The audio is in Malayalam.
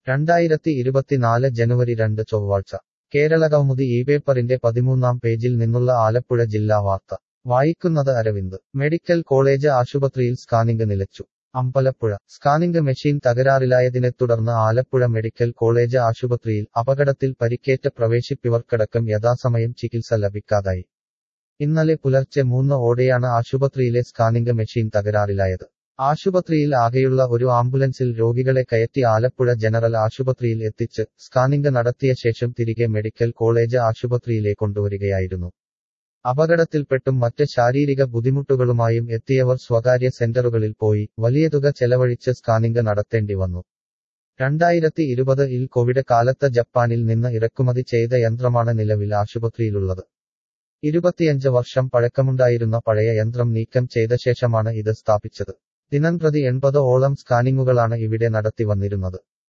രണ്ടായിരത്തി ഇരുപത്തിനാല് ജനുവരി രണ്ട് ചൊവ്വാഴ്ച കേരളകൗമുദി ഈ പേപ്പറിന്റെ പതിമൂന്നാം പേജിൽ നിന്നുള്ള ആലപ്പുഴ ജില്ലാ വാർത്ത വായിക്കുന്നത് അരവിന്ദ് മെഡിക്കൽ കോളേജ് ആശുപത്രിയിൽ സ്കാനിംഗ് നിലച്ചു അമ്പലപ്പുഴ സ്കാനിംഗ് മെഷീൻ തകരാറിലായതിനെ തുടർന്ന് ആലപ്പുഴ മെഡിക്കൽ കോളേജ് ആശുപത്രിയിൽ അപകടത്തിൽ പരിക്കേറ്റ് പ്രവേശിപ്പിയവർക്കടക്കം യഥാസമയം ചികിത്സ ലഭിക്കാതായി ഇന്നലെ പുലർച്ചെ മൂന്ന് ഓടെയാണ് ആശുപത്രിയിലെ സ്കാനിംഗ് മെഷീൻ തകരാറിലായത് ആശുപത്രിയിൽ ആകെയുള്ള ഒരു ആംബുലൻസിൽ രോഗികളെ കയറ്റി ആലപ്പുഴ ജനറൽ ആശുപത്രിയിൽ എത്തിച്ച് സ്കാനിംഗ് നടത്തിയ ശേഷം തിരികെ മെഡിക്കൽ കോളേജ് ആശുപത്രിയിലെ കൊണ്ടുവരികയായിരുന്നു അപകടത്തിൽപ്പെട്ടും മറ്റ് ശാരീരിക ബുദ്ധിമുട്ടുകളുമായും എത്തിയവർ സ്വകാര്യ സെന്ററുകളിൽ പോയി വലിയ തുക ചെലവഴിച്ച് സ്കാനിംഗ് നടത്തേണ്ടി വന്നു രണ്ടായിരത്തി ഇരുപത് ഇൽ കോവിഡ് കാലത്ത് ജപ്പാനിൽ നിന്ന് ഇറക്കുമതി ചെയ്ത യന്ത്രമാണ് നിലവിൽ ആശുപത്രിയിലുള്ളത് ഇരുപത്തിയഞ്ച് വർഷം പഴക്കമുണ്ടായിരുന്ന പഴയ യന്ത്രം നീക്കം ചെയ്ത ശേഷമാണ് ഇത് സ്ഥാപിച്ചത് ദിനംപ്രതി എൺപത് ഓളം സ്കാനിങ്ങുകളാണ് ഇവിടെ നടത്തി വന്നിരുന്നത്